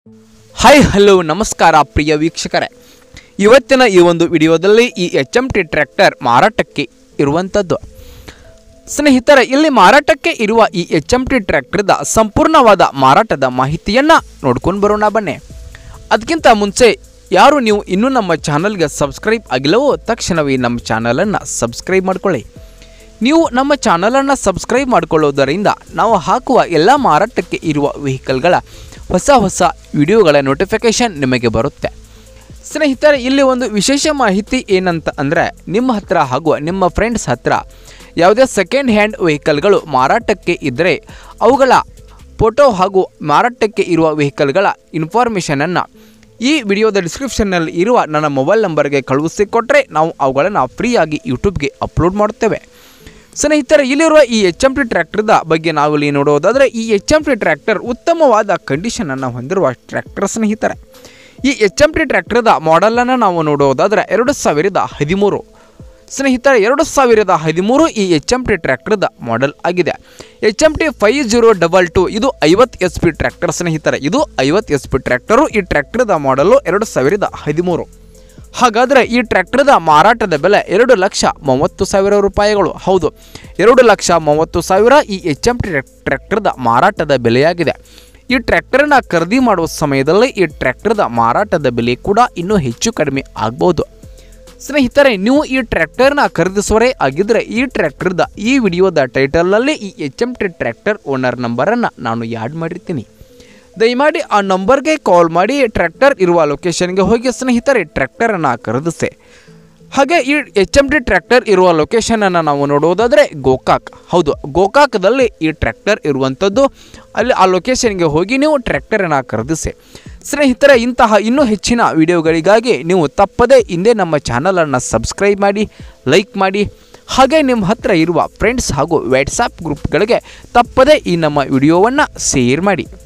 hi hello ನಮಸ್ಕಾರ ಪ್ರಿಯ ವೀಕ್ಷಕರೇ ಇವತ್ತಿನ ಈ ಒಂದು ವಿಡಿಯೋದಲ್ಲಿ ಈ ಎಚ್ ಎಮ್ ಟಿ ಟ್ರ್ಯಾಕ್ಟರ್ ಮಾರಾಟಕ್ಕೆ ಇರುವಂಥದ್ದು ಸ್ನೇಹಿತರೆ ಇಲ್ಲಿ ಮಾರಾಟಕ್ಕೆ ಇರುವ ಈ ಎಚ್ ಎಮ್ ಟಿ ಟ್ರ್ಯಾಕ್ಟರ್ದ ಸಂಪೂರ್ಣವಾದ ಮಾರಾಟದ ಮಾಹಿತಿಯನ್ನು ನೋಡ್ಕೊಂಡು ಬರೋಣ ಬನ್ನಿ ಅದಕ್ಕಿಂತ ಮುಂಚೆ ಯಾರು ನೀವು ಇನ್ನೂ ನಮ್ಮ ಚಾನಲ್ಗೆ ಸಬ್ಸ್ಕ್ರೈಬ್ ಆಗಿಲ್ಲವೋ ತಕ್ಷಣವೇ ನಮ್ಮ ಚಾನಲನ್ನು ಸಬ್ಸ್ಕ್ರೈಬ್ ಮಾಡ್ಕೊಳ್ಳಿ ನೀವು ನಮ್ಮ ಚಾನಲನ್ನು ಸಬ್ಸ್ಕ್ರೈಬ್ ಮಾಡಿಕೊಳ್ಳೋದರಿಂದ ನಾವು ಹಾಕುವ ಎಲ್ಲ ಮಾರಾಟಕ್ಕೆ ಇರುವ ವೆಹಿಕಲ್ಗಳ ಹೊಸ ಹೊಸ ವಿಡಿಯೋಗಳ ನೋಟಿಫಿಕೇಷನ್ ನಿಮಗೆ ಬರುತ್ತೆ ಸ್ನೇಹಿತರೆ ಇಲ್ಲಿ ಒಂದು ವಿಶೇಷ ಮಾಹಿತಿ ಏನಂತ ಅಂದರೆ ನಿಮ್ಮ ಹತ್ರ ಹಾಗೂ ನಿಮ್ಮ ಫ್ರೆಂಡ್ಸ್ ಹತ್ರ ಯಾವುದೇ ಸೆಕೆಂಡ್ ಹ್ಯಾಂಡ್ ವೆಹಿಕಲ್ಗಳು ಮಾರಾಟಕ್ಕೆ ಇದ್ದರೆ ಅವುಗಳ ಫೋಟೋ ಹಾಗೂ ಮಾರಾಟಕ್ಕೆ ಇರುವ ವೆಹಿಕಲ್ಗಳ ಇನ್ಫಾರ್ಮೇಷನನ್ನು ಈ ವಿಡಿಯೋದ ಡಿಸ್ಕ್ರಿಪ್ಷನ್ನಲ್ಲಿ ಇರುವ ನನ್ನ ಮೊಬೈಲ್ ನಂಬರ್ಗೆ ಕಳುಹಿಸಿಕೊಟ್ರೆ ನಾವು ಅವುಗಳನ್ನು ಫ್ರೀಯಾಗಿ ಯೂಟ್ಯೂಬ್ಗೆ ಅಪ್ಲೋಡ್ ಮಾಡುತ್ತೇವೆ ಸ್ನೇಹಿತರೆ ಇಲ್ಲಿರುವ ಈ ಎಚ್ ಎಮ್ ಟಿ ಟ್ರ್ಯಾಕ್ಟರ್ದ ಬಗ್ಗೆ ನಾವು ಇಲ್ಲಿ ನೋಡೋದಾದರೆ ಈ ಎಚ್ ಎಮ್ ಟಿ ಟ್ರ್ಯಾಕ್ಟರ್ ಉತ್ತಮವಾದ ಕಂಡೀಷನನ್ನು ಹೊಂದಿರುವ ಟ್ರ್ಯಾಕ್ಟರ್ ಸ್ನೇಹಿತರೆ ಈ ಎಚ್ ಎಮ್ ಟಿ ಟ್ರ್ಯಾಕ್ಟರ್ದ ಮಾಡೆಲನ್ನು ನಾವು ನೋಡೋದಾದರೆ ಎರಡು ಸಾವಿರದ ಹದಿಮೂರು ಸ್ನೇಹಿತರೆ ಎರಡು ಸಾವಿರದ ಹದಿಮೂರು ಈ ಎಚ್ ಎಮ್ ಟಿ ಟ್ರ್ಯಾಕ್ಟರ್ದ ಮಾಡೆಲ್ ಆಗಿದೆ H M T five zero double two ಇದು ಐವತ್ತು ಎಸ್ ಪಿ ಟ್ರ್ಯಾಕ್ಟರ್ ಸ್ನೇಹಿತರೆ ಇದು ಐವತ್ತು ಎಸ್ ಪಿ ಟ್ರ್ಯಾಕ್ಟರು ಈ ಟ್ರ್ಯಾಕ್ಟರ್ದ ಮಾಡೆಲು ಎರಡು ಸಾವಿರದ ಹದಿಮೂರು ಹಾಗಾದರೆ ಈ ಟ್ರ್ಯಾಕ್ಟರ್ದ ಮಾರಾಟದ ಬೆಲೆ ಎರಡು ಲಕ್ಷ ಮೂವತ್ತು ಸಾವಿರ ರೂಪಾಯಿಗಳು ಹೌದು ಎರಡು ಲಕ್ಷ ಮೂವತ್ತು ಸಾವಿರ ಈ ಎಚ್ ಎಮ್ ಟಿ ಟ್ರ್ಯಾಕ್ಟರ್ದ ಮಾರಾಟದ ಬೆಲೆಯಾಗಿದೆ ಈ ಟ್ರ್ಯಾಕ್ಟರ್ನ ಖರೀದಿ ಮಾಡುವ ಸಮಯದಲ್ಲಿ ಈ ಟ್ರ್ಯಾಕ್ಟರ್ದ ಮಾರಾಟದ ಬೆಲೆ ಕೂಡ ಇನ್ನೂ ಹೆಚ್ಚು ಕಡಿಮೆ ಆಗ್ಬೋದು ಸ್ನೇಹಿತರೆ ನೀವು ಈ ಟ್ರ್ಯಾಕ್ಟರ್ನ ಖರೀದಿಸುವರೇ ಆಗಿದ್ದರೆ ಈ ಟ್ರ್ಯಾಕ್ಟರ್ದ ಈ ವಿಡಿಯೋದ ಟೈಟಲ್ನಲ್ಲಿ ಈ H M T tractor owner ನಂಬರನ್ನು ನಾನು ಯಾಡ್ ಮಾಡಿರ್ತೀನಿ ದಯಮಾಡಿ ಆ ನಂಬರ್ಗೆ ಕಾಲ್ ಮಾಡಿ ಟ್ರ್ಯಾಕ್ಟರ್ ಇರುವ ಲೊಕೇಶನ್ಗೆ ಹೋಗಿ ಸ್ನೇಹಿತರೆ ಟ್ರ್ಯಾಕ್ಟರನ್ನು ಖರೀದಿಸಿ ಹಾಗೆ ಈ ಎಚ್ ಎಮ್ ಟಿ ಟ್ರ್ಯಾಕ್ಟರ್ ಇರುವ ಲೊಕೇಶನನ್ನು ನಾವು ನೋಡೋದಾದರೆ ಗೋಕಾಕ್ ಹೌದು ಗೋಕಾಕ್ದಲ್ಲಿ ಈ ಟ್ರ್ಯಾಕ್ಟರ್ ಇರುವಂಥದ್ದು ಅಲ್ಲಿ ಆ ಲೊಕೇಶನ್ಗೆ ಹೋಗಿ ನೀವು ಟ್ರ್ಯಾಕ್ಟರನ್ನು ಖರೀದಿಸಿ ಸ್ನೇಹಿತರೆ ಇಂತಹ ಇನ್ನೂ ಹೆಚ್ಚಿನ ವಿಡಿಯೋಗಳಿಗಾಗಿ ನೀವು ತಪ್ಪದೇ ಹಿಂದೆ ನಮ್ಮ ಚಾನಲನ್ನು ಸಬ್ಸ್ಕ್ರೈಬ್ ಮಾಡಿ ಲೈಕ್ ಮಾಡಿ ಹಾಗೆ ನಿಮ್ಮ ಹತ್ರ ಇರುವ ಫ್ರೆಂಡ್ಸ್ ಹಾಗೂ ವಾಟ್ಸಾಪ್ ಗ್ರೂಪ್ಗಳಿಗೆ ತಪ್ಪದೇ ಈ ನಮ್ಮ ವಿಡಿಯೋವನ್ನು ಶೇರ್ ಮಾಡಿ